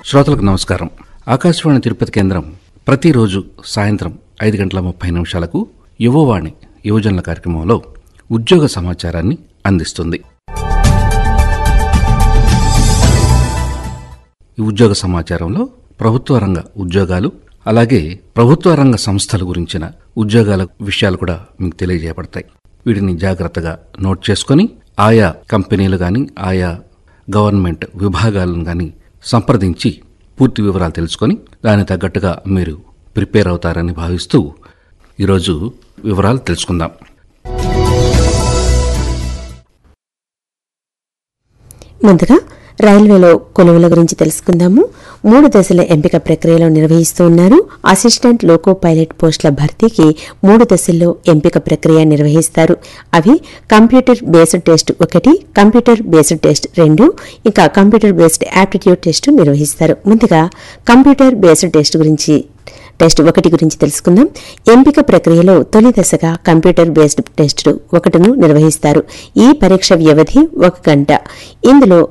శ్రోతలకు నమస్కారం ఆకాశవాణి తిరుపతి కేంద్రం ప్రతిరోజు సాయంత్రం ఐదు గంటల ముప్పై నిమిషాలకు యువవాణి యువజనుల కార్యక్రమంలో ఉద్యోగ సమాచారాన్ని అందిస్తుంది ఈ ఉద్యోగ సమాచారంలో ప్రభుత్వ రంగ ఉద్యోగాలు అలాగే ప్రభుత్వ రంగ సంస్థల గురించిన ఉద్యోగాల విషయాలు కూడా మీకు తెలియజేయబడతాయి వీటిని జాగ్రత్తగా నోట్ చేసుకొని ఆయా కంపెనీలు కానీ ఆయా గవర్నమెంట్ విభాగాలను కానీ సంప్రదించి పూర్తి వివరాలు తెలుసుకొని దానికి తగ్గట్టుగా మీరు ప్రిపేర్ అవుతారని భావిస్తూ ఈరోజు వివరాలు తెలుసుకుందాం ముందుగా రైల్వేలో కొలువుల గురించి తెలుసుకుందాము మూడు దశల ఎంపిక ప్రక్రియలో నిర్వహిస్తూ ఉన్నారు అసిస్టెంట్ లోకో పైలట్ పోస్టుల భర్తీకి మూడు దశల్లో ఎంపిక ప్రక్రియ నిర్వహిస్తారు అవి కంప్యూటర్ బేస్డ్ టెస్ట్ ఒకటి కంప్యూటర్ బేస్డ్ టెస్ట్ రెండు ఇంకా కంప్యూటర్ బేస్డ్ యాప్టిట్యూడ్ టెస్ట్ నిర్వహిస్తారు ముందుగా కంప్యూటర్ బేస్డ్ టెస్ట్ గురించి టెస్ట్ ఒకటి గురించి తెలుసుకుందాం ఎంపిక ప్రక్రియలో తొలి దశగా కంప్యూటర్ బేస్డ్ టెస్ట్ ఒకటిను నిర్వహిస్తారు ఈ పరీక్ష వ్యవధి ఒక గంట ఇందులో